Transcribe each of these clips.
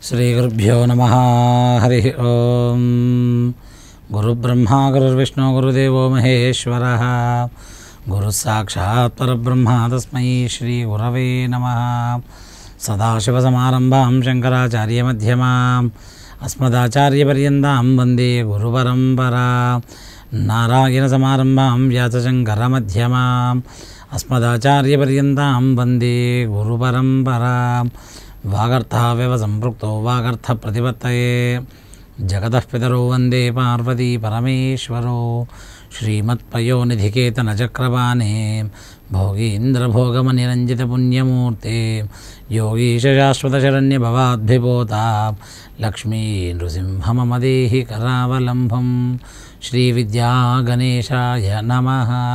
శ్రీగురుభ్యో నమ హరి ఓం గురుబ్రహ్మ గురుర్విష్ణు గురుదేవో మహేశ్వర గురు సాక్షాత్ పరబ్రహ్మ తస్మై శ్రీ గురవే నమ సదాశివసమారంభాం శంకరాచార్యమధ్యమాం అస్మదాచార్యపర్యంతాం వందే గురుపరంపరా నారాయణసమారంభాం వ్యాసశంకరమధ్యమాం అస్మదాచార్యపర్యంతాం వందే గురుపరంపరా వాగర్థావ్యవ సంపృక్తో వాగర్థ ప్రతిపత్తయే జగతః పితరో వందే పార్వతీ పరమేశ్వరో శ్రీమత్పయోనిధికేతన చక్రపాణే భోగీంద్రభోగమనిరంజిత పుణ్యమూర్తే యోగీశ శాశ్వత శరణ్య భవాద్భిపోత లక్ష్మీ నృసింహమదేహి కరావలంబం శ్రీ విద్యా గణేశాయ నమ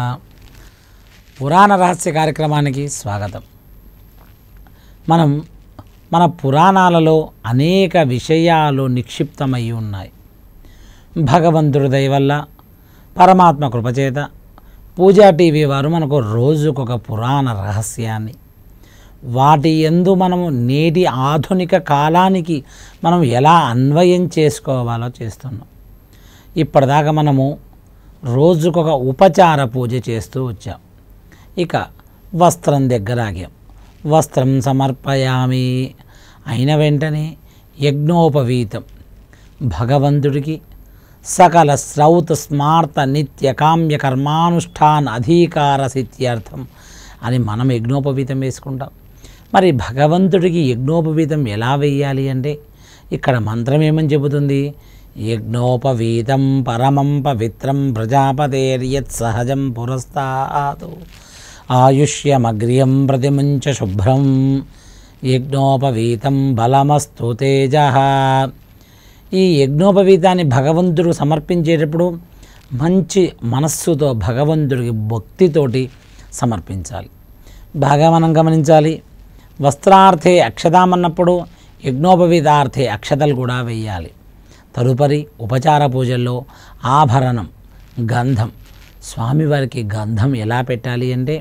పురాణ రహస్య కార్యక్రమానికి స్వాగతం మనం మన పురాణాలలో అనేక విషయాలు నిక్షిప్తమై ఉన్నాయి భగవంతుడి దయ వల్ల పరమాత్మ కృపచేత పూజా టీవీ వారు మనకు రోజుకొక పురాణ రహస్యాన్ని వాటి ఎందు మనము నేటి ఆధునిక కాలానికి మనం ఎలా అన్వయం చేసుకోవాలో చేస్తున్నాం ఇప్పటిదాకా మనము రోజుకొక ఉపచార పూజ చేస్తూ వచ్చాం ఇక వస్త్రం దగ్గర ఆగాం వస్త్రం సమర్పయామి అయిన వెంటనే యజ్ఞోపవీతం భగవంతుడికి సకల శ్రౌత స్మార్త నిత్య కామ్య కర్మానుష్ఠాన్ అధీకార సిద్ధ్యర్థం అని మనం యజ్ఞోపవీతం వేసుకుంటాం మరి భగవంతుడికి యజ్ఞోపవీతం ఎలా వేయాలి అంటే ఇక్కడ మంత్రం ఏమని చెబుతుంది యజ్ఞోపవీతం పరమం పవిత్రం ప్రజాపతేర్యత్ సహజం పురస్తాదు ఆయుష్యమగ్ర్యం ప్రతిముంచ శుభ్రం యజ్ఞోపవీతం బలమస్తు తేజ ఈ యజ్ఞోపవీతాన్ని భగవంతుడు సమర్పించేటప్పుడు మంచి మనస్సుతో భగవంతుడికి భక్తితోటి సమర్పించాలి బాగా మనం గమనించాలి వస్త్రార్థే అక్షదామన్నప్పుడు యజ్ఞోపవీతార్థే అక్షతలు కూడా వేయాలి తదుపరి ఉపచార పూజల్లో ఆభరణం గంధం స్వామివారికి గంధం ఎలా పెట్టాలి అంటే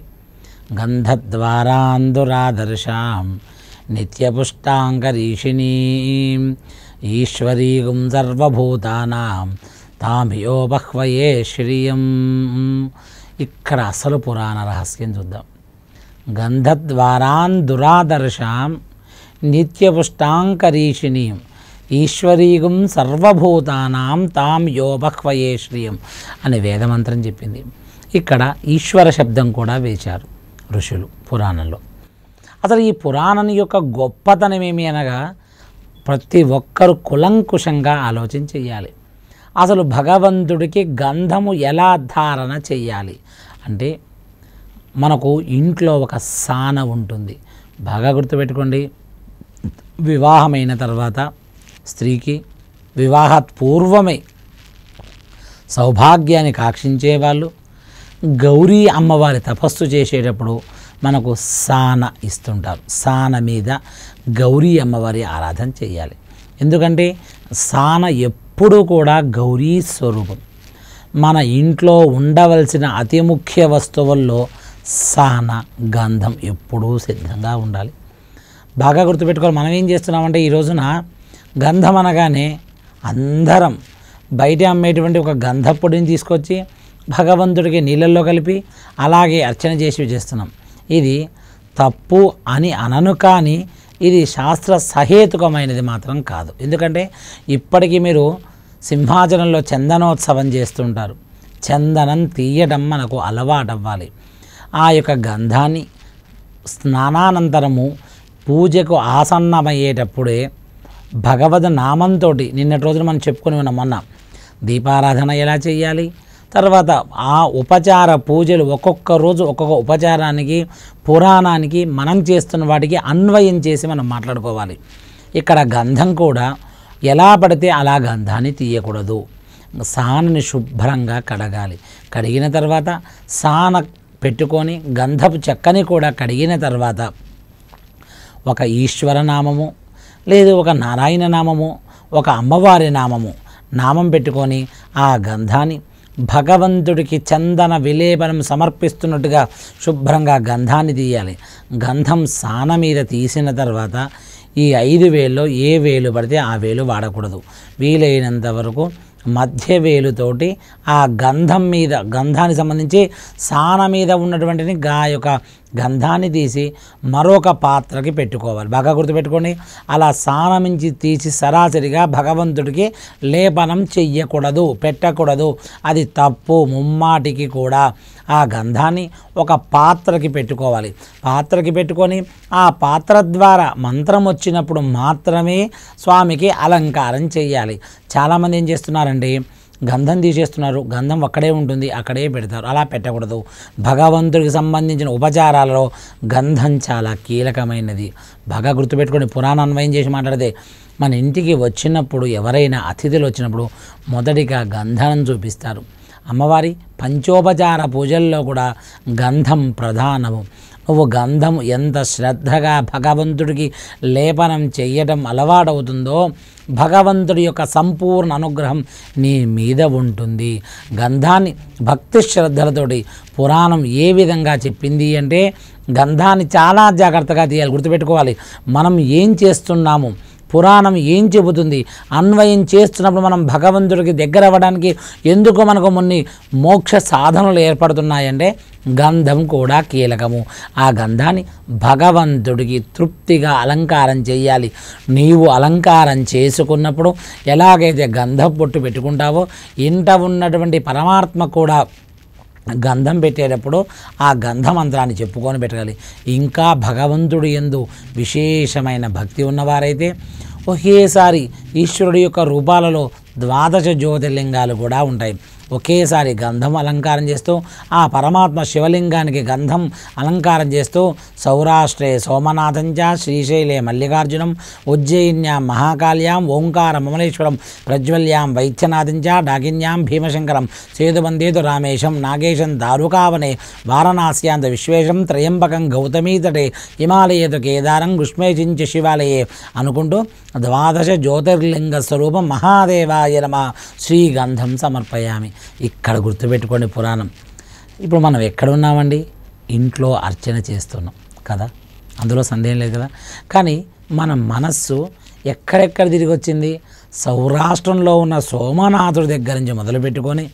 గంధద్వారాందురాదర్శాం నిత్యపుష్టాంగరీషిణీం ఈశ్వరీగుం సర్వభూతానాం తామియో బహ్వయే శ్రియం ఇక్కడ అసలు పురాణ రహస్యం చూద్దాం గంధద్వారాన్ దురాదర్శాం నిత్యపుష్టాంకరీషిణీం ఈశ్వరీగుం సర్వభూతానాం తాం యో బహ్వయే శ్రియం అనే వేదమంత్రం చెప్పింది ఇక్కడ ఈశ్వర శబ్దం కూడా వేశారు ఋషులు పురాణంలో అసలు ఈ పురాణం యొక్క గొప్పతనం ఏమి అనగా ప్రతి ఒక్కరు కులంకుశంగా ఆలోచన చేయాలి అసలు భగవంతుడికి గంధము ఎలా ధారణ చేయాలి అంటే మనకు ఇంట్లో ఒక సాన ఉంటుంది బాగా గుర్తుపెట్టుకోండి వివాహమైన తర్వాత స్త్రీకి వివాహాత్ పూర్వమే సౌభాగ్యాన్ని కాక్షించే వాళ్ళు గౌరీ అమ్మవారి తపస్సు చేసేటప్పుడు మనకు సాన ఇస్తుంటారు సాన మీద గౌరీ అమ్మవారి ఆరాధన చేయాలి ఎందుకంటే సాన ఎప్పుడూ కూడా గౌరీ స్వరూపం మన ఇంట్లో ఉండవలసిన అతి ముఖ్య వస్తువుల్లో సాన గంధం ఎప్పుడూ సిద్ధంగా ఉండాలి బాగా గుర్తుపెట్టుకోవాలి మనం ఏం చేస్తున్నామంటే ఈ రోజున గంధం అనగానే అందరం బయట అమ్మేటువంటి ఒక గంధപ്പൊడిని తీసుకొచ్చి భగవంతుడికి నీళ్ళల్లో కలిపి అలాగే అర్చన చేసి చేస్తున్నాం ఇది తప్పు అని అనను కానీ ఇది శాస్త్ర సహేతుకమైనది మాత్రం కాదు ఎందుకంటే ఇప్పటికీ మీరు సింహాచలంలో చందనోత్సవం చేస్తుంటారు చందనం తీయడం మనకు అలవాటవ్వాలి ఆ యొక్క గంధాన్ని స్నానానంతరము పూజకు ఆసన్నమయ్యేటప్పుడే భగవద్ నామంతో నిన్నటి రోజున మనం చెప్పుకొని ఉన్నాం మొన్న దీపారాధన ఎలా చేయాలి తర్వాత ఆ ఉపచార పూజలు ఒక్కొక్క రోజు ఒక్కొక్క ఉపచారానికి పురాణానికి మనం చేస్తున్న వాటికి అన్వయం చేసి మనం మాట్లాడుకోవాలి ఇక్కడ గంధం కూడా ఎలా పడితే అలా గంధాన్ని తీయకూడదు సానని శుభ్రంగా కడగాలి కడిగిన తర్వాత సాన పెట్టుకొని గంధపు చెక్కని కూడా కడిగిన తర్వాత ఒక ఈశ్వర నామము లేదు ఒక నారాయణ నామము ఒక అమ్మవారి నామము నామం పెట్టుకొని ఆ గంధాన్ని భగవంతుడికి చందన విలేపనం సమర్పిస్తున్నట్టుగా శుభ్రంగా గంధాన్ని తీయాలి గంధం సాన మీద తీసిన తర్వాత ఈ ఐదు వేల్లో ఏ వేలు పడితే ఆ వేలు వాడకూడదు వీలైనంత వరకు మధ్య వేలుతోటి ఆ గంధం మీద గంధానికి సంబంధించి సాన మీద ఉన్నటువంటిని గా యొక్క గంధాన్ని తీసి మరొక పాత్రకి పెట్టుకోవాలి బాగా గుర్తుపెట్టుకోండి అలా సానమించి తీసి సరాసరిగా భగవంతుడికి లేపనం చెయ్యకూడదు పెట్టకూడదు అది తప్పు ముమ్మాటికి కూడా ఆ గంధాన్ని ఒక పాత్రకి పెట్టుకోవాలి పాత్రకి పెట్టుకొని ఆ పాత్ర ద్వారా మంత్రం వచ్చినప్పుడు మాత్రమే స్వామికి అలంకారం చెయ్యాలి చాలామంది ఏం చేస్తున్నారండి గంధం తీసేస్తున్నారు గంధం అక్కడే ఉంటుంది అక్కడే పెడతారు అలా పెట్టకూడదు భగవంతుడికి సంబంధించిన ఉపచారాలలో గంధం చాలా కీలకమైనది బాగా గుర్తుపెట్టుకొని పురాణ అన్వయం చేసి మాట్లాడితే మన ఇంటికి వచ్చినప్పుడు ఎవరైనా అతిథులు వచ్చినప్పుడు మొదటిగా గంధం చూపిస్తారు అమ్మవారి పంచోపచార పూజల్లో కూడా గంధం ప్రధానము నువ్వు గంధం ఎంత శ్రద్ధగా భగవంతుడికి లేపనం చెయ్యటం అలవాటవుతుందో భగవంతుడి యొక్క సంపూర్ణ అనుగ్రహం నీ మీద ఉంటుంది గంధాన్ని భక్తి శ్రద్ధలతోటి పురాణం ఏ విధంగా చెప్పింది అంటే గంధాన్ని చాలా జాగ్రత్తగా తీయాలి గుర్తుపెట్టుకోవాలి మనం ఏం చేస్తున్నాము పురాణం ఏం చెబుతుంది అన్వయం చేస్తున్నప్పుడు మనం భగవంతుడికి దగ్గర అవ్వడానికి ఎందుకు మనకు మొన్ని మోక్ష సాధనలు ఏర్పడుతున్నాయంటే గంధం కూడా కీలకము ఆ గంధాన్ని భగవంతుడికి తృప్తిగా అలంకారం చేయాలి నీవు అలంకారం చేసుకున్నప్పుడు ఎలాగైతే గంధం పొట్టు పెట్టుకుంటావో ఇంట ఉన్నటువంటి పరమాత్మ కూడా గంధం పెట్టేటప్పుడు ఆ గంధ మంత్రాన్ని చెప్పుకొని పెట్టాలి ఇంకా భగవంతుడు ఎందు విశేషమైన భక్తి ఉన్నవారైతే ఒకేసారి ఈశ్వరుడి యొక్క రూపాలలో ద్వాదశ జ్యోతిర్లింగాలు కూడా ఉంటాయి ఒకేసారి గంధం అలంకారం చేస్తూ ఆ పరమాత్మ శివలింగానికి గంధం అలంకారం చేస్తూ సౌరాష్ట్రే సోమనాథంచ శ్రీశైలే మల్లికార్జునం ఉజ్జయిన్యాం మహాకాళ్యాం ఓంకార మమలేశ్వరం ప్రజ్వల్యాం వైద్యనాథంచ డాకిన్యాం భీమశంకరం సేతుబందేతు రామేశం నాగేశం దారుకావనే వారణాస్యాంత విశ్వేశం త్రయంబకం గౌతమీతటే హిమాలయేతు కేదారం గుష్మేచించ శివాలయే అనుకుంటూ ద్వాదశ జ్యోతిర్లింగ స్వరూపం మహాదేవాయ నమ శ్రీగంధం సమర్పయామి ఇక్కడ గుర్తుపెట్టుకోండి పురాణం ఇప్పుడు మనం ఎక్కడ ఉన్నామండి ఇంట్లో అర్చన చేస్తున్నాం కదా అందులో సందేహం లేదు కదా కానీ మన మనస్సు ఎక్కడెక్కడ తిరిగి వచ్చింది సౌరాష్ట్రంలో ఉన్న సోమనాథుడి దగ్గర నుంచి మొదలు పెట్టుకొని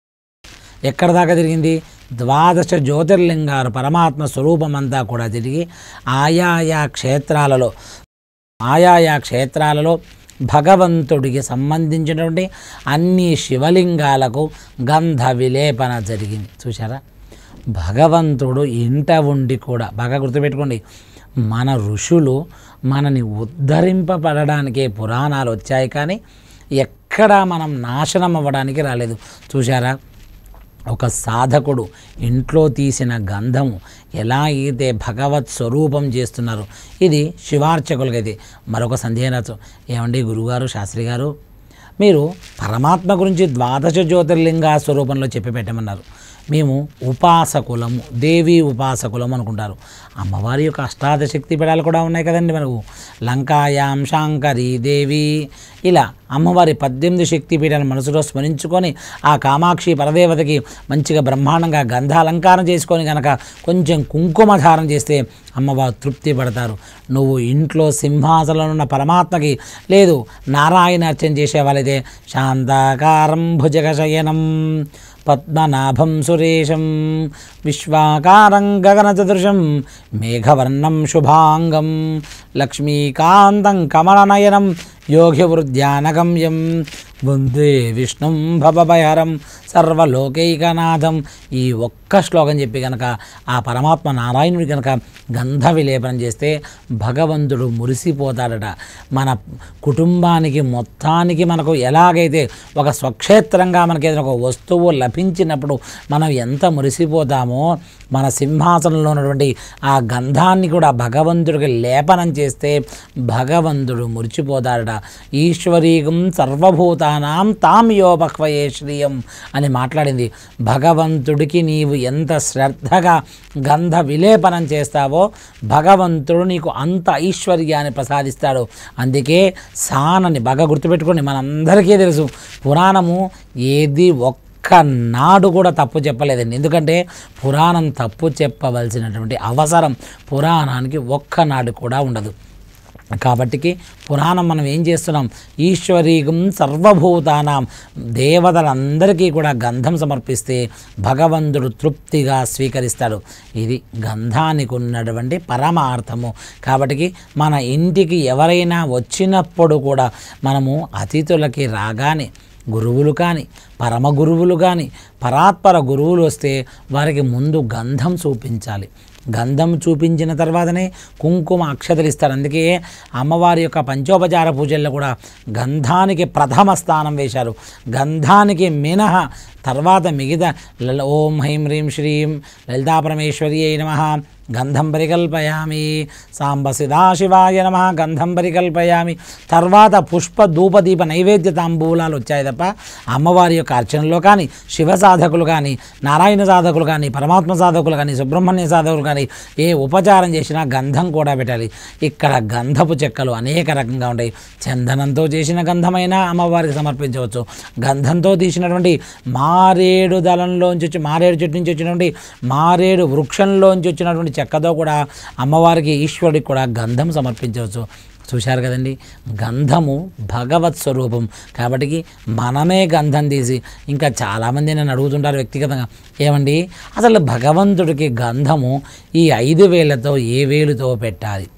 ఎక్కడ దాకా తిరిగింది ద్వాదశ జ్యోతిర్లింగాలు పరమాత్మ స్వరూపమంతా కూడా తిరిగి ఆయాయా క్షేత్రాలలో ఆయాయా క్షేత్రాలలో భగవంతుడికి సంబంధించినటువంటి అన్ని శివలింగాలకు గంధ విలేపన జరిగింది చూసారా భగవంతుడు ఇంట ఉండి కూడా బాగా గుర్తుపెట్టుకోండి మన ఋషులు మనని ఉద్ధరింపబడడానికే పురాణాలు వచ్చాయి కానీ ఎక్కడా మనం నాశనం అవ్వడానికి రాలేదు చూసారా ఒక సాధకుడు ఇంట్లో తీసిన గంధము ఎలా అయితే భగవత్ స్వరూపం చేస్తున్నారు ఇది శివార్చకులకైతే మరొక సందేహం రాచ్చు ఏమండి గురుగారు శాస్త్రి గారు మీరు పరమాత్మ గురించి ద్వాదశ జ్యోతిర్లింగ స్వరూపంలో చెప్పి పెట్టమన్నారు మేము ఉపాసకులము దేవి ఉపాసకులం అనుకుంటారు అమ్మవారి యొక్క అష్టాదశ శక్తి పీఠాలు కూడా ఉన్నాయి కదండి మనకు లంకాయాం శాంకరి దేవి ఇలా అమ్మవారి పద్దెనిమిది శక్తి పీఠాలను మనసులో స్మరించుకొని ఆ కామాక్షి పరదేవతకి మంచిగా బ్రహ్మాండంగా గంధ అలంకారం చేసుకొని కనుక కొంచెం కుంకుమ ధారణ చేస్తే అమ్మవారు తృప్తి పడతారు నువ్వు ఇంట్లో సింహాసనంలో ఉన్న పరమాత్మకి లేదు నారాయణ అర్చన చేసే వాళ్ళైతే శాంతాకారం భుజగశయనం పద్మనాభం సురేశం విశ్వాకారం గగనచదృశం మేఘవర్ణం శుభాంగం లక్ష్మీకాంతం కమలనయనం యోగివృద్ధ్యానగమ్యం వందే విష్ణుం భవభయహరం సర్వలోకైకనాథం ఈ ఒక్క శ్లోకం చెప్పి కనుక ఆ పరమాత్మ నారాయణుడి కనుక గంధ విలేపనం చేస్తే భగవంతుడు మురిసిపోతాడట మన కుటుంబానికి మొత్తానికి మనకు ఎలాగైతే ఒక స్వక్షేత్రంగా మనకి ఏదైనా ఒక వస్తువు లభించినప్పుడు మనం ఎంత మురిసిపోతామో మన సింహాసనంలో ఉన్నటువంటి ఆ గంధాన్ని కూడా భగవంతుడికి లేపనం చేస్తే భగవంతుడు మురిచిపోతాడట ఈశ్వరీకం సర్వభూతానాం తాం యోపక్వయే శ్రియం అని మాట్లాడింది భగవంతుడికి నీవు ఎంత శ్రద్ధగా గంధ విలేపనం చేస్తావో భగవంతుడు నీకు అంత ఐశ్వర్యాన్ని ప్రసాదిస్తాడు అందుకే సానని బాగా గుర్తుపెట్టుకోండి మనందరికీ తెలుసు పురాణము ఏది ఒక్క ఒక్కనాడు కూడా తప్పు చెప్పలేదండి ఎందుకంటే పురాణం తప్పు చెప్పవలసినటువంటి అవసరం పురాణానికి ఒక్కనాడు కూడా ఉండదు కాబట్టికి పురాణం మనం ఏం చేస్తున్నాం ఈశ్వరీగం సర్వభూతానాం దేవతలందరికీ కూడా గంధం సమర్పిస్తే భగవంతుడు తృప్తిగా స్వీకరిస్తాడు ఇది గంధానికి ఉన్నటువంటి పరమార్థము కాబట్టికి మన ఇంటికి ఎవరైనా వచ్చినప్పుడు కూడా మనము అతిథులకి రాగానే గురువులు కానీ పరమ గురువులు కానీ పరాత్పర గురువులు వస్తే వారికి ముందు గంధం చూపించాలి గంధం చూపించిన తర్వాతనే కుంకుమ అక్షతలు ఇస్తారు అందుకే అమ్మవారి యొక్క పంచోపచార పూజల్లో కూడా గంధానికి ప్రథమ స్థానం వేశారు గంధానికి మినహ తర్వాత మిగతా లల ఓం హైం హ్రీం శ్రీం లలితా పరమేశ్వరి అయి నమ గంధం పరికల్పయామి సాంబ సదాశివాయ నమ గంధం పరికల్పయామి తర్వాత పుష్ప ధూపదీప నైవేద్య తాంబూలాలు వచ్చాయి తప్ప అమ్మవారి యొక్క అర్చనలో కానీ శివ సాధకులు కానీ నారాయణ సాధకులు కానీ పరమాత్మ సాధకులు కానీ సుబ్రహ్మణ్య సాధకులు కానీ ఏ ఉపచారం చేసినా గంధం కూడా పెట్టాలి ఇక్కడ గంధపు చెక్కలు అనేక రకంగా ఉంటాయి చందనంతో చేసిన గంధమైన అమ్మవారికి సమర్పించవచ్చు గంధంతో తీసినటువంటి మారేడు దళంలోంచి వచ్చి మారేడు చెట్టు నుంచి వచ్చినటువంటి మారేడు వృక్షంలోంచి వచ్చినటువంటి చెక్కతో కూడా అమ్మవారికి ఈశ్వరుడికి కూడా గంధం సమర్పించవచ్చు చూశారు కదండి గంధము భగవత్ స్వరూపం కాబట్టి మనమే గంధం తీసి ఇంకా చాలామంది నన్ను అడుగుతుంటారు వ్యక్తిగతంగా ఏమండి అసలు భగవంతుడికి గంధము ఈ ఐదు వేలతో ఏ వేలుతో పెట్టాలి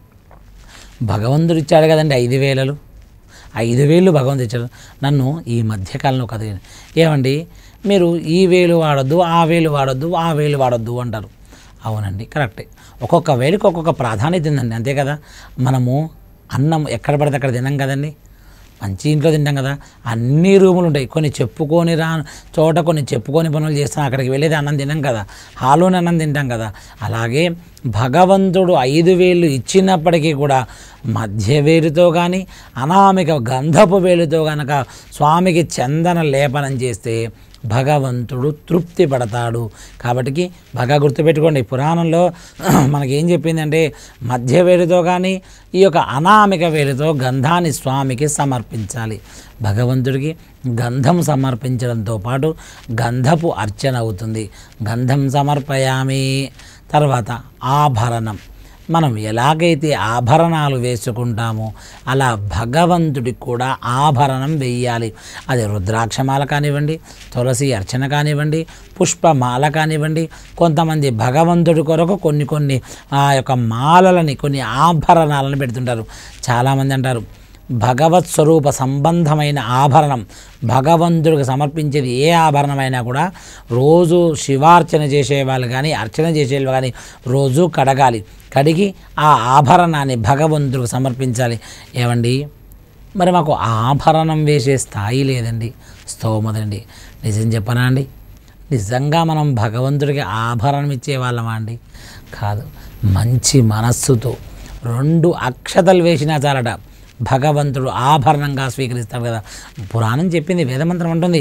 భగవంతుడు ఇచ్చాడు కదండి ఐదు వేలలు ఐదు వేలు భగవంతుడు ఇచ్చాడు నన్ను ఈ మధ్యకాలంలో కథ ఏమండి మీరు ఈ వేలు వాడొద్దు ఆ వేలు వాడొద్దు ఆ వేలు వాడొద్దు అంటారు అవునండి కరెక్టే ఒక్కొక్క వేలుకి ఒక్కొక్క ప్రాధాన్యత ఉందండి అంతే కదా మనము అన్నం ఎక్కడ పడితే అక్కడ తినం కదండి మంచి ఇంట్లో తింటాం కదా అన్ని రూములు ఉంటాయి కొన్ని చెప్పుకొని రా చోట కొన్ని చెప్పుకొని పనులు చేస్తాం అక్కడికి వెళ్ళేది అన్నం తినం కదా హాలోని అన్నం తింటాం కదా అలాగే భగవంతుడు ఐదు వేలు ఇచ్చినప్పటికీ కూడా మధ్య వేలుతో కానీ అనామిక గంధపు వేలుతో కనుక స్వామికి చందన లేపనం చేస్తే భగవంతుడు తృప్తి పడతాడు కాబట్టి బాగా గుర్తుపెట్టుకోండి పురాణంలో మనకేం చెప్పిందంటే మధ్య వేలుతో కానీ ఈ యొక్క అనామిక వేలుతో గంధాన్ని స్వామికి సమర్పించాలి భగవంతుడికి గంధం సమర్పించడంతో పాటు గంధపు అర్చన అవుతుంది గంధం సమర్పయామి తర్వాత ఆభరణం మనం ఎలాగైతే ఆభరణాలు వేసుకుంటామో అలా భగవంతుడికి కూడా ఆభరణం వేయాలి అది రుద్రాక్షమాల కానివ్వండి తులసి అర్చన కానివ్వండి పుష్పమాల కానివ్వండి కొంతమంది భగవంతుడి కొరకు కొన్ని కొన్ని ఆ యొక్క మాలలని కొన్ని ఆభరణాలను పెడుతుంటారు చాలామంది అంటారు భగవత్ స్వరూప సంబంధమైన ఆభరణం భగవంతుడికి సమర్పించేది ఏ ఆభరణమైనా కూడా రోజు శివార్చన చేసేవాళ్ళు కానీ అర్చన చేసేవాళ్ళు కానీ రోజు కడగాలి కడిగి ఆ ఆభరణాన్ని భగవంతుడికి సమర్పించాలి ఏమండి మరి మాకు ఆభరణం వేసే స్థాయి లేదండి స్తోమదండి నిజం చెప్పనా అండి నిజంగా మనం భగవంతుడికి ఆభరణం ఇచ్చే వాళ్ళమా అండి కాదు మంచి మనస్సుతో రెండు అక్షతలు వేసినా చాలట భగవంతుడు ఆభరణంగా స్వీకరిస్తాడు కదా పురాణం చెప్పింది వేదమంత్రం అంటుంది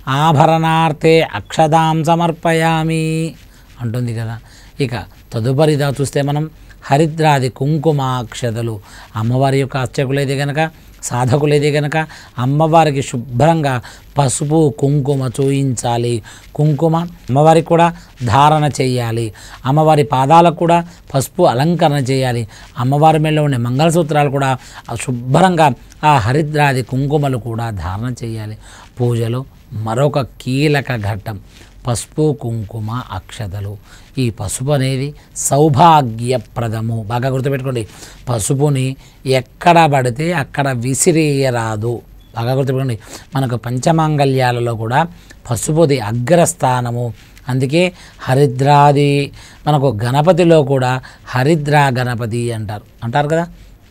ఆభరణార్థే అక్షదాం సమర్పయామి అంటుంది కదా ఇక తదుపరిదా చూస్తే మనం హరిద్రాది కుంకుమ అక్షతలు అమ్మవారి యొక్క అర్చకులైతే గనక సాధకులైతే గనక అమ్మవారికి శుభ్రంగా పసుపు కుంకుమ చూయించాలి కుంకుమ అమ్మవారికి కూడా ధారణ చేయాలి అమ్మవారి పాదాలకు కూడా పసుపు అలంకరణ చేయాలి అమ్మవారి మీద ఉండే మంగళసూత్రాలు కూడా ఆ శుభ్రంగా ఆ హరిద్రాది కుంకుమలు కూడా ధారణ చేయాలి పూజలో మరొక కీలక ఘట్టం పసుపు కుంకుమ అక్షతలు ఈ పసుపు అనేది సౌభాగ్యప్రదము బాగా గుర్తుపెట్టుకోండి పసుపుని ఎక్కడ పడితే అక్కడ విసిరేయరాదు బాగా గుర్తుపెట్టుకోండి మనకు పంచమాంగల్యాలలో కూడా పసుపుది అగ్రస్థానము అందుకే హరిద్రాది మనకు గణపతిలో కూడా హరిద్రా గణపతి అంటారు అంటారు కదా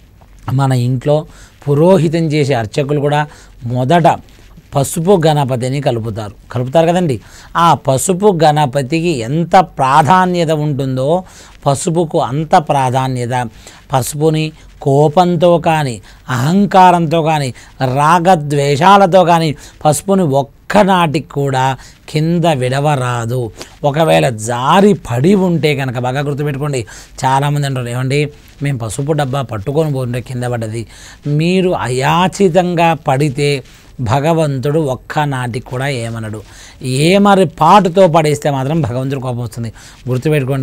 మన ఇంట్లో పురోహితం చేసే అర్చకులు కూడా మొదట పసుపు గణపతిని కలుపుతారు కలుపుతారు కదండి ఆ పసుపు గణపతికి ఎంత ప్రాధాన్యత ఉంటుందో పసుపుకు అంత ప్రాధాన్యత పసుపుని కోపంతో కానీ అహంకారంతో కానీ రాగద్వేషాలతో కానీ పసుపుని ఒక్కనాటికి కూడా కింద విడవరాదు ఒకవేళ జారి పడి ఉంటే కనుక బాగా గుర్తుపెట్టుకోండి చాలామంది అంటారు ఏమండి మేము పసుపు డబ్బా పట్టుకొని పోతుంటే కింద పడ్డది మీరు అయాచితంగా పడితే భగవంతుడు ఒక్కనాటికి కూడా ఏమనడు ఏ మరి పాటుతో పడేస్తే మాత్రం భగవంతుడు కోపం వస్తుంది గుర్తుపెట్టుకోండి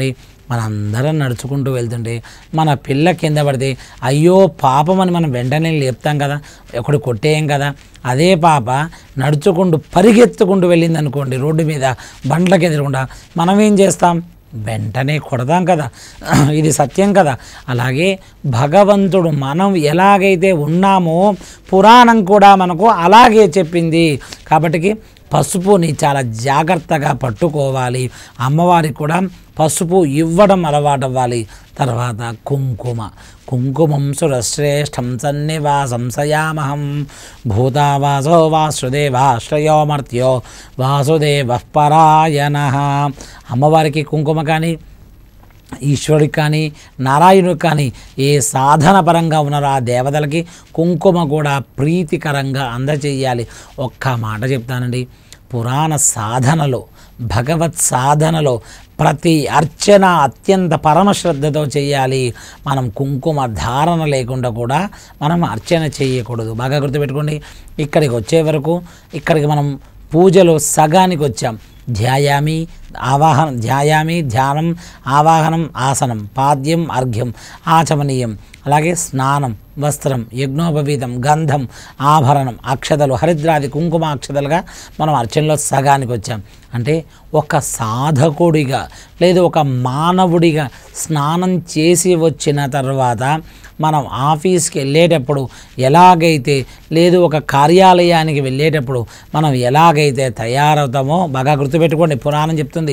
మనందరం నడుచుకుంటూ వెళ్తుంటే మన పిల్ల కింద పడితే అయ్యో పాపమని మనం వెంటనే లేపుతాం కదా ఒకటి కొట్టేయం కదా అదే పాప నడుచుకుంటూ పరిగెత్తుకుంటూ వెళ్ళింది అనుకోండి రోడ్డు మీద బండ్లకి ఎదురుకుండా మనం ఏం చేస్తాం వెంటనే కొడదాం కదా ఇది సత్యం కదా అలాగే భగవంతుడు మనం ఎలాగైతే ఉన్నామో పురాణం కూడా మనకు అలాగే చెప్పింది కాబట్టికి పసుపుని చాలా జాగ్రత్తగా పట్టుకోవాలి అమ్మవారికి కూడా పసుపు ఇవ్వడం అలవాటవ్వాలి తర్వాత కుంకుమ కుంకుమం సురశ్రేష్టం సన్నివా సంశయామహం భూతావాసో వాసుదేవాశ్రయో మర్త్యో వాసుదేవ పరాయణ అమ్మవారికి కుంకుమ కానీ ఈశ్వరుడికి కానీ నారాయణుడికి కానీ ఏ సాధన పరంగా ఉన్నారో ఆ దేవతలకి కుంకుమ కూడా ప్రీతికరంగా అందచేయాలి ఒక్క మాట చెప్తానండి పురాణ సాధనలో భగవత్ సాధనలో ప్రతి అర్చన అత్యంత పరమశ్రద్ధతో చేయాలి మనం కుంకుమ ధారణ లేకుండా కూడా మనం అర్చన చేయకూడదు బాగా గుర్తుపెట్టుకోండి ఇక్కడికి వచ్చే వరకు ఇక్కడికి మనం పూజలో సగానికి వచ్చాం ధ్యాయామి ఆవాహనం ధ్యాయామి ధ్యానం ఆవాహనం ఆసనం పాద్యం అర్ఘ్యం ఆచమనీయం అలాగే స్నానం వస్త్రం యజ్ఞోపవీతం గంధం ఆభరణం అక్షతలు హరిద్రాది కుంకుమ అక్షతలుగా మనం అర్చనలో సగానికి వచ్చాం అంటే ఒక సాధకుడిగా లేదు ఒక మానవుడిగా స్నానం చేసి వచ్చిన తర్వాత మనం ఆఫీస్కి వెళ్ళేటప్పుడు ఎలాగైతే లేదు ఒక కార్యాలయానికి వెళ్ళేటప్పుడు మనం ఎలాగైతే తయారవుతామో బాగా గుర్తుపెట్టుకోండి పురాణం చెప్తుంది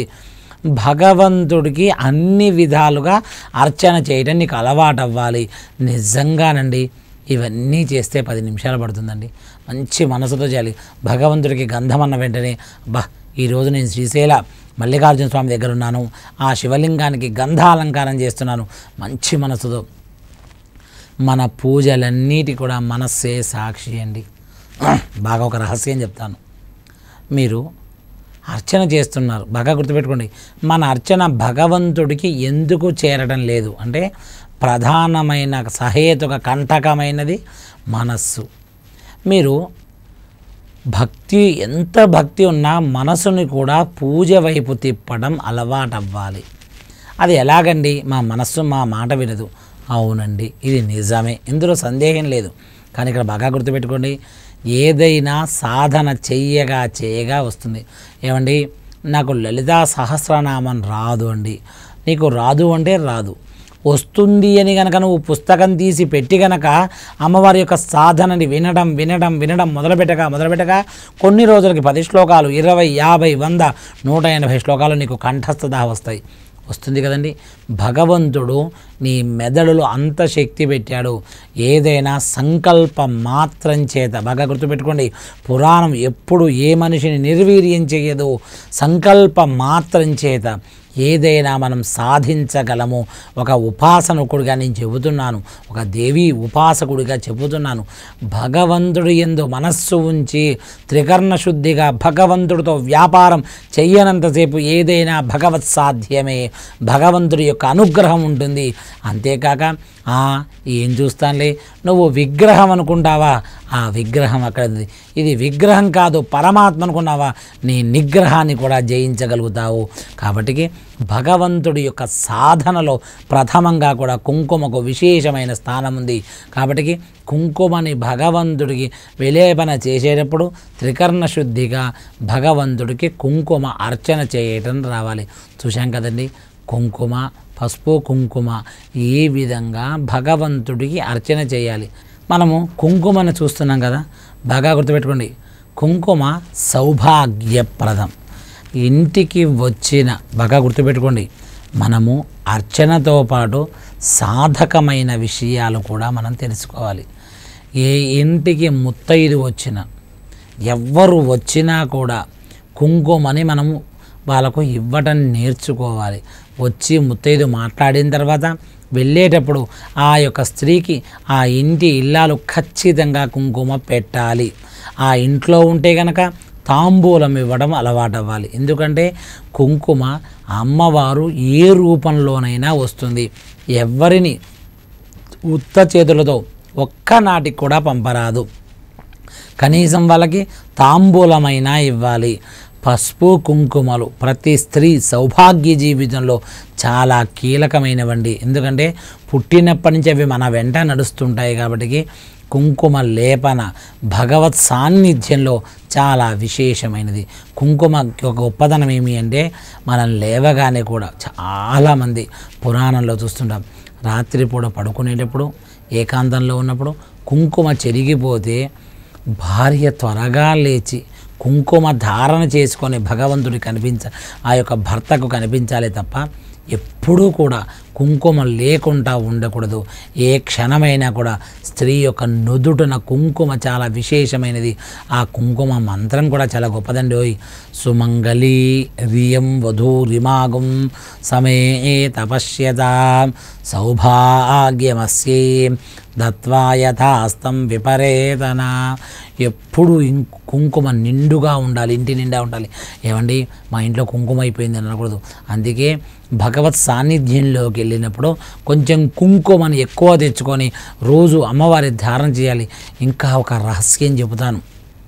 భగవంతుడికి అన్ని విధాలుగా అర్చన చేయడం నీకు అలవాటు అవ్వాలి నిజంగానండి ఇవన్నీ చేస్తే పది నిమిషాలు పడుతుందండి మంచి మనసుతో చేయాలి భగవంతుడికి గంధం అన్న వెంటనే బా ఈరోజు నేను శ్రీశైల మల్లికార్జున స్వామి దగ్గర ఉన్నాను ఆ శివలింగానికి గంధాలంకారం చేస్తున్నాను మంచి మనసుతో మన పూజలన్నిటి కూడా మనస్సే సాక్షి అండి బాగా ఒక రహస్యం చెప్తాను మీరు అర్చన చేస్తున్నారు బాగా గుర్తుపెట్టుకోండి మన అర్చన భగవంతుడికి ఎందుకు చేరడం లేదు అంటే ప్రధానమైన సహేతుక కంటకమైనది మనస్సు మీరు భక్తి ఎంత భక్తి ఉన్నా మనసుని కూడా పూజ వైపు తిప్పడం అలవాటవ్వాలి అది ఎలాగండి మా మనస్సు మా మాట వినదు అవునండి ఇది నిజమే ఇందులో సందేహం లేదు కానీ ఇక్కడ బాగా గుర్తుపెట్టుకోండి ఏదైనా సాధన చెయ్యగా చేయగా వస్తుంది ఏమండి నాకు లలితా సహస్రనామం రాదు అండి నీకు రాదు అంటే రాదు వస్తుంది అని గనక నువ్వు పుస్తకం తీసి పెట్టి గనక అమ్మవారి యొక్క సాధనని వినడం వినడం వినడం మొదలుపెట్టగా మొదలుపెట్టగా కొన్ని రోజులకి పది శ్లోకాలు ఇరవై యాభై వంద నూట ఎనభై శ్లోకాలు నీకు కంఠస్థత వస్తాయి వస్తుంది కదండి భగవంతుడు నీ మెదడులో అంత శక్తి పెట్టాడు ఏదైనా సంకల్పం మాత్రం చేత బాగా గుర్తుపెట్టుకోండి పురాణం ఎప్పుడు ఏ మనిషిని నిర్వీర్యం చేయదు సంకల్పం మాత్రం చేత ఏదైనా మనం సాధించగలము ఒక ఉపాసనకుడిగా నేను చెబుతున్నాను ఒక దేవీ ఉపాసకుడిగా చెబుతున్నాను భగవంతుడు ఎందు మనస్సు ఉంచి త్రికర్ణ శుద్ధిగా భగవంతుడితో వ్యాపారం చెయ్యనంతసేపు ఏదైనా భగవత్ సాధ్యమే భగవంతుడి యొక్క అనుగ్రహం ఉంటుంది అంతేకాక "ఆ, ఏం చూస్తానులే నువ్వు విగ్రహం అనుకుంటావా ఆ విగ్రహం అక్కడ ఉంది. ఇది విగ్రహం కాదు పరమాత్మ అనుకున్నావా నీ నిగ్రహాన్ని కూడా జయించగలుగుతావు కాబట్టికి భగవంతుడి యొక్క సాధనలో ప్రథమంగా కూడా కుంకుమకు విశేషమైన స్థానం ఉంది కాబట్టికి కుంకుమని భగవంతుడికి విలేపన చేసేటప్పుడు త్రికర్ణ శుద్ధిగా భగవంతుడికి కుంకుమ అర్చన చేయటం రావాలి చూశాం కదండి కుంకుమ పసుపు కుంకుమ ఏ విధంగా భగవంతుడికి అర్చన చేయాలి మనము కుంకుమను చూస్తున్నాం కదా బాగా గుర్తుపెట్టుకోండి కుంకుమ సౌభాగ్యప్రదం ఇంటికి వచ్చిన బాగా గుర్తుపెట్టుకోండి మనము అర్చనతో పాటు సాధకమైన విషయాలు కూడా మనం తెలుసుకోవాలి ఏ ఇంటికి ముత్తైదు వచ్చిన ఎవ్వరు వచ్చినా కూడా కుంకుమని మనము వాళ్ళకు ఇవ్వటం నేర్చుకోవాలి వచ్చి ముత్తైదు మాట్లాడిన తర్వాత వెళ్ళేటప్పుడు ఆ యొక్క స్త్రీకి ఆ ఇంటి ఇల్లాలు ఖచ్చితంగా కుంకుమ పెట్టాలి ఆ ఇంట్లో ఉంటే గనక తాంబూలం ఇవ్వడం అలవాటవ్వాలి ఎందుకంటే కుంకుమ అమ్మవారు ఏ రూపంలోనైనా వస్తుంది ఎవరిని ఉత్త చేతులతో ఒక్కనాటికి కూడా పంపరాదు కనీసం వాళ్ళకి తాంబూలమైనా ఇవ్వాలి పసుపు కుంకుమలు ప్రతి స్త్రీ సౌభాగ్య జీవితంలో చాలా కీలకమైనవండి ఎందుకంటే పుట్టినప్పటి నుంచి అవి మన వెంట నడుస్తుంటాయి కాబట్టి కుంకుమ లేపన భగవత్ సాన్నిధ్యంలో చాలా విశేషమైనది కుంకుమ యొక్క గొప్పదనం ఏమి అంటే మనం లేవగానే కూడా చాలామంది పురాణంలో చూస్తుంటాం రాత్రిపూట పడుకునేటప్పుడు ఏకాంతంలో ఉన్నప్పుడు కుంకుమ చెరిగిపోతే భార్య త్వరగా లేచి కుంకుమ ధారణ చేసుకొని భగవంతుడి కనిపించ ఆ యొక్క భర్తకు కనిపించాలి తప్ప ఎప్పుడూ కూడా కుంకుమ లేకుండా ఉండకూడదు ఏ క్షణమైనా కూడా స్త్రీ యొక్క నుదుటున కుంకుమ చాలా విశేషమైనది ఆ కుంకుమ మంత్రం కూడా చాలా గొప్పదండి ఓయ్ సుమంగళి రియం వధూ రిమాగం సమే తపశ్యత సౌభాగ్యమస్యే దత్వా యథాస్తం విపరేతన ఎప్పుడు ఇం- కుంకుమ నిండుగా ఉండాలి ఇంటి నిండా ఉండాలి ఏమండి మా ఇంట్లో కుంకుమ అయిపోయింది అని అనకూడదు అందుకే భగవత్ సాన్నిధ్యంలోకి వెళ్ళినప్పుడు కొంచెం కుంకుమని ఎక్కువ తెచ్చుకొని రోజు అమ్మవారి ధారణ చేయాలి ఇంకా ఒక రహస్యం చెబుతాను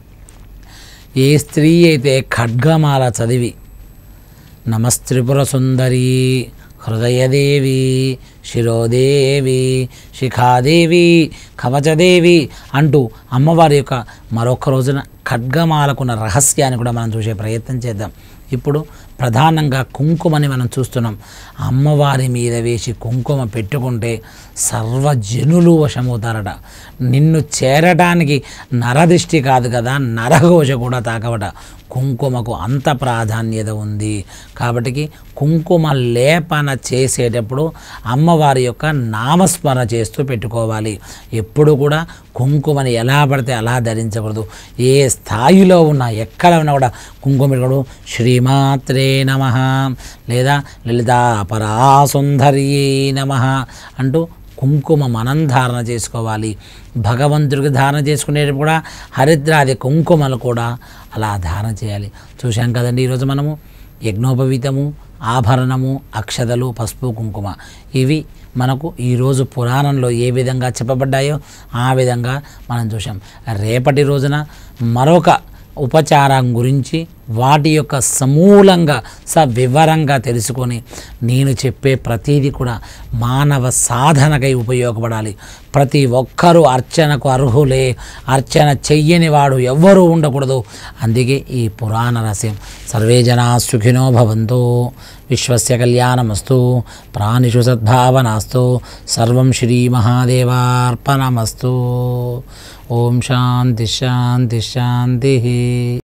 ఏ స్త్రీ అయితే ఖడ్గమాల చదివి నమస్త్రిపుర సుందరి హృదయదేవి శిరోదేవి శిఖాదేవి కవచదేవి అంటూ అమ్మవారి యొక్క మరొక రోజున ఖడ్గమాలకున్న రహస్యాన్ని కూడా మనం చూసే ప్రయత్నం చేద్దాం ఇప్పుడు ప్రధానంగా కుంకుమని మనం చూస్తున్నాం అమ్మవారి మీద వేసి కుంకుమ పెట్టుకుంటే సర్వజనులు వశమవుతారట నిన్ను చేరడానికి నరదిష్టి కాదు కదా నరఘోష కూడా తాకవట కుంకుమకు అంత ప్రాధాన్యత ఉంది కాబట్టి కుంకుమ లేపన చేసేటప్పుడు అమ్మవారి యొక్క నామస్మరణ చేస్తూ పెట్టుకోవాలి ఎప్పుడు కూడా కుంకుమని ఎలా పడితే అలా ధరించకూడదు ఏ స్థాయిలో ఉన్నా ఎక్కడ ఉన్నా కూడా కుంకుమ పెట్టుకోవడం శ్రీమాత్రే నమ లేదా లలితా పరాసుందర్యే నమ అంటూ కుంకుమ మనం ధారణ చేసుకోవాలి భగవంతుడికి ధారణ చేసుకునేటప్పుడు కూడా హరిద్రాది కుంకుమలు కూడా అలా ధారణ చేయాలి చూశాం కదండి ఈరోజు మనము యజ్ఞోపవీతము ఆభరణము అక్షతలు పసుపు కుంకుమ ఇవి మనకు ఈరోజు పురాణంలో ఏ విధంగా చెప్పబడ్డాయో ఆ విధంగా మనం చూసాం రేపటి రోజున మరొక ఉపచారం గురించి వాటి యొక్క సమూలంగా సవివరంగా తెలుసుకొని నేను చెప్పే ప్రతీది కూడా మానవ సాధనకై ఉపయోగపడాలి ప్రతి ఒక్కరూ అర్చనకు అర్హులే అర్చన చెయ్యని వాడు ఎవ్వరూ ఉండకూడదు అందుకే ఈ పురాణ రహస్యం సర్వే జనా సుఖినో భవంతు విశ్వస్య కళ్యాణమస్తు ప్రాణిషు సద్భావనాస్తు సర్వం శ్రీ మహాదేవార్పణమస్తు ఓం శాంతి శాంతి శాంతి